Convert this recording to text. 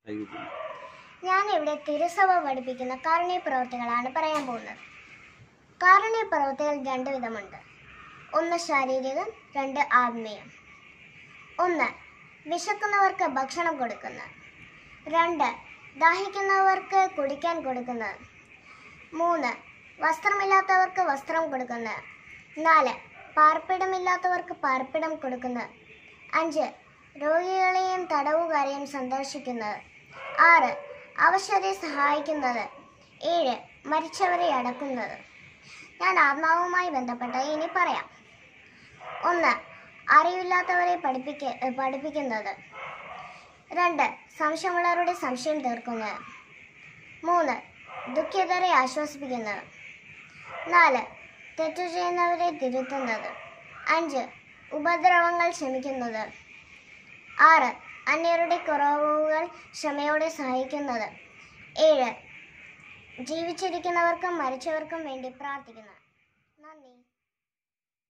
ആയിരിക്കും. ഞാൻ ഇവിടെ തിരുസഭ പഠിപ്പിക്കുന്ന കാരുണ്യ പ്രവൃത്തികളാണ് പറയാൻ പോകുന്നത് കാരുണ്യ പ്രവൃത്തികൾ രണ്ട് വിധമുണ്ട് ഒന്ന് ശാരീരികം രണ്ട് ആത്മീയം ഒന്ന് വിശക്കുന്നവർക്ക് ഭക്ഷണം കൊടുക്കുന്നത് രണ്ട് ദാഹിക്കുന്നവർക്ക് കുടിക്കാൻ കൊടുക്കുന്നത് മൂന്ന് വസ്ത്രമില്ലാത്തവർക്ക് വസ്ത്രം കൊടുക്കുന്നത് നാല് പാർപ്പിടമില്ലാത്തവർക്ക് പാർപ്പിടം കൊടുക്കുന്നത് അഞ്ച് രോഗികളെയും തടവുകാരെയും സന്ദർശിക്കുന്നത് ആറ് അവശരെ സഹായിക്കുന്നത് ഏഴ് മരിച്ചവരെ അടക്കുന്നത് ഞാൻ ആത്മാവുമായി ബന്ധപ്പെട്ട ഇനി പറയാം ഒന്ന് അറിവില്ലാത്തവരെ പഠിപ്പിക്ക ഏ, പഠിപ്പിക്കുന്നത് രണ്ട് സംശയമുള്ളവരുടെ സംശയം തീർക്കുന്നത് മൂന്ന് ദുഃഖിതരെ ആശ്വസിപ്പിക്കുന്നത് നാല് തെറ്റു ചെയ്യുന്നവരെ തിരുത്തുന്നത് അഞ്ച് ഉപദ്രവങ്ങൾ ക്ഷമിക്കുന്നത് ആറ് അന്യരുടെ കുറവുകൾ ക്ഷമയോടെ സഹായിക്കുന്നത് ഏഴ് ജീവിച്ചിരിക്കുന്നവർക്കും മരിച്ചവർക്കും വേണ്ടി പ്രാർത്ഥിക്കുന്നത് നന്ദി